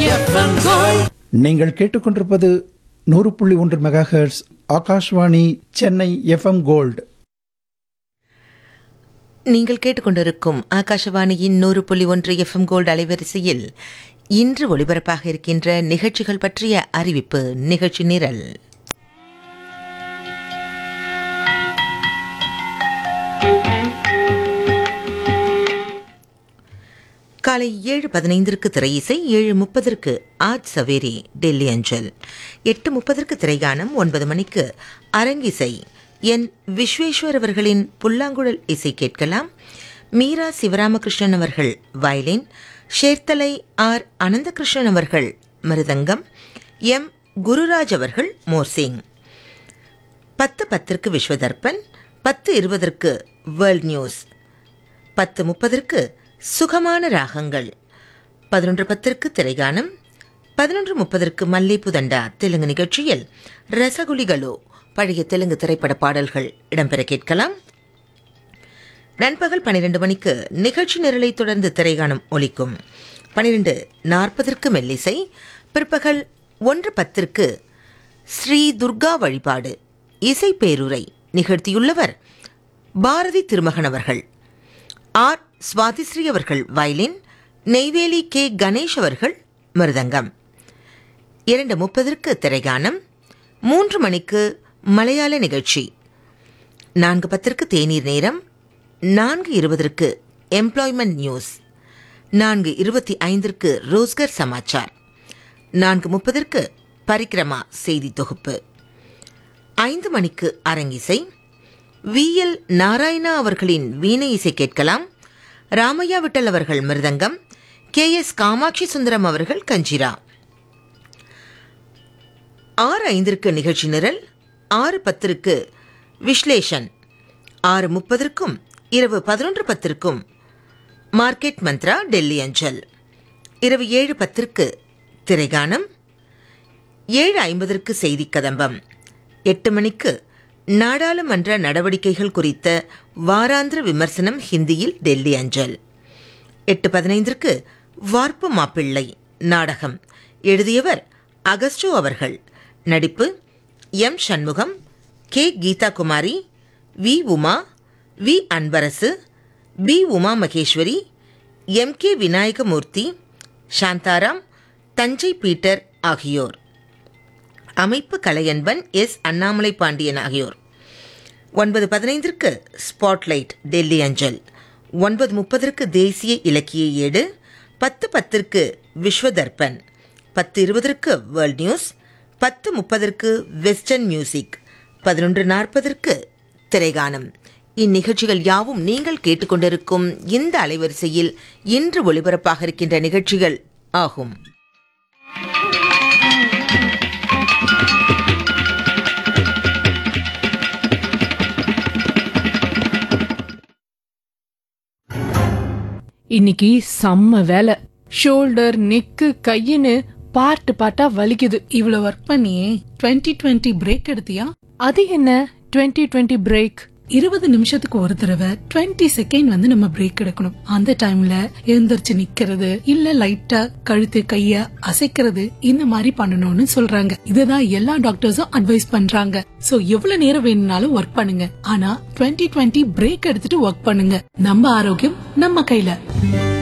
FM gold நீங்கள் கேட்டுக்கொண்டிருப்பது நூறு புள்ளி ஒன்று megahertz Akashvani Chennai FM gold நீங்கள் கேட்டுக்கொண்டிருக்கும் ஆகாஷவாணியின் நூறு புள்ளி ஒன்று எஃப்எம் கோல்டு அலைவரிசையில் இன்று ஒளிபரப்பாக இருக்கின்ற நிகழ்ச்சிகள் பற்றிய அறிவிப்பு நிகழ்ச்சி நிரல் காலை ஏழு பதினைந்திற்கு திரையிசை ஏழு முப்பதற்கு ஆஜ் சவேரி டெல்லி அஞ்சல் எட்டு முப்பதற்கு திரைகானம் ஒன்பது மணிக்கு அரங்கிசை என் விஸ்வேஸ்வர் அவர்களின் புல்லாங்குழல் இசை கேட்கலாம் மீரா சிவராமகிருஷ்ணன் அவர்கள் வயலின் ஷேர்த்தலை ஆர் அனந்தகிருஷ்ணன் அவர்கள் மிருதங்கம் எம் குருராஜ் அவர்கள் மோர்சிங் பத்து பத்திற்கு விஸ்வதர்பன் பத்து இருபதற்கு வேர்ல்ட் நியூஸ் பத்து முப்பதற்கு சுகமான ராகங்கள் பதினொன்று பத்திற்கு திரைகானம் பதினொன்று முப்பதற்கு மல்லிப்பு தண்டா தெலுங்கு நிகழ்ச்சியில் ரசகுலிகளோ பழைய தெலுங்கு திரைப்பட பாடல்கள் இடம்பெற கேட்கலாம் நண்பகல் பன்னிரண்டு மணிக்கு நிகழ்ச்சி நிரலை தொடர்ந்து திரைகானம் ஒலிக்கும் பன்னிரண்டு நாற்பதற்கு மெல்லிசை பிற்பகல் ஒன்று பத்திற்கு ஸ்ரீ துர்கா வழிபாடு இசை பேருரை நிகழ்த்தியுள்ளவர் பாரதி திருமகன் அவர்கள் ஆர் சுவாதிஸ்ரீ அவர்கள் வயலின் நெய்வேலி கே கணேஷ் அவர்கள் மிருதங்கம் இரண்டு முப்பதற்கு திரைகானம் மூன்று மணிக்கு மலையாள நிகழ்ச்சி நான்கு பத்திற்கு தேநீர் நேரம் நான்கு இருபதற்கு எம்ப்ளாய்மெண்ட் நியூஸ் நான்கு இருபத்தி ஐந்திற்கு ரோஸ்கர் சமாச்சார் நான்கு முப்பதற்கு பரிக்கிரமா செய்தி தொகுப்பு ஐந்து மணிக்கு அரங்கிசை வி எல் நாராயணா அவர்களின் வீணை இசை கேட்கலாம் ராமையா விட்டல் அவர்கள் மிருதங்கம் கே எஸ் காமாட்சி சுந்தரம் அவர்கள் கஞ்சிரா ஆறு ஐந்திற்கு நிகழ்ச்சி நிரல் ஆறு பத்திற்கு விஸ்லேஷன் ஆறு முப்பதற்கும் இரவு பதினொன்று பத்திற்கும் மார்க்கெட் மந்த்ரா டெல்லி அஞ்சல் இரவு ஏழு பத்திற்கு திரைகானம் ஏழு ஐம்பதற்கு செய்தி கதம்பம் எட்டு மணிக்கு நாடாளுமன்ற நடவடிக்கைகள் குறித்த வாராந்திர விமர்சனம் ஹிந்தியில் டெல்லி அஞ்சல் எட்டு பதினைந்திற்கு வார்ப்பு மாப்பிள்ளை நாடகம் எழுதியவர் அகஸ்டோ அவர்கள் நடிப்பு M Shanmugam K Geetha Kumari V Uma V Anbarasu P Uma Maheswari M K Vinayagamoorthy Shantaram Thanjai Peter ஆகியோர் அமைப்பு கலையன்பன் எஸ் அண்ணாமலை பாண்டியன் ஆகியோர் ஒன்பது பதினைந்திற்கு ஸ்பாட்லைட் டெல்லி அஞ்சல் ஒன்பது முப்பதற்கு தேசிய இலக்கிய ஏடு பத்து பத்திற்கு விஸ்வதர்பன் பத்து இருபதற்கு வேர்ல்ட் நியூஸ் பத்து முப்பதற்கு வெஸ்டர்ன் மியூசிக் பதினொன்று நாற்பதற்கு திரைகானம் இந்நிகழ்ச்சிகள் யாவும் நீங்கள் கேட்டுக்கொண்டிருக்கும் இந்த அலைவரிசையில் இன்று ஒளிபரப்பாக இருக்கின்ற நிகழ்ச்சிகள் ஆகும் இன்னைக்கு செம்ம வேலை ஷோல்டர் நெக்கு கையின்னு பார்ட் பார்ட்டா வலிக்குது இவ்வளவு ஒர்க் பண்ணியே 2020 டுவெண்ட்டி பிரேக் எடுத்தியா அது என்ன 2020 டுவெண்ட்டி பிரேக் இருபது நிமிஷத்துக்கு ஒரு தடவை 20 செகண்ட் வந்து நம்ம பிரேக் எடுக்கணும் அந்த டைம்ல எழுந்திருச்சு நிக்கிறது இல்ல லைட்டா கழுத்து கைய அசைக்கிறது இந்த மாதிரி பண்ணணும்னு சொல்றாங்க இதுதான் எல்லா டாக்டர்ஸும் அட்வைஸ் பண்றாங்க சோ எவ்வளவு நேரம் வேணும்னாலும் ஒர்க் பண்ணுங்க ஆனா 2020 டுவெண்ட்டி பிரேக் எடுத்துட்டு ஒர்க் பண்ணுங்க நம்ம ஆரோக்கியம் நம்ம கையில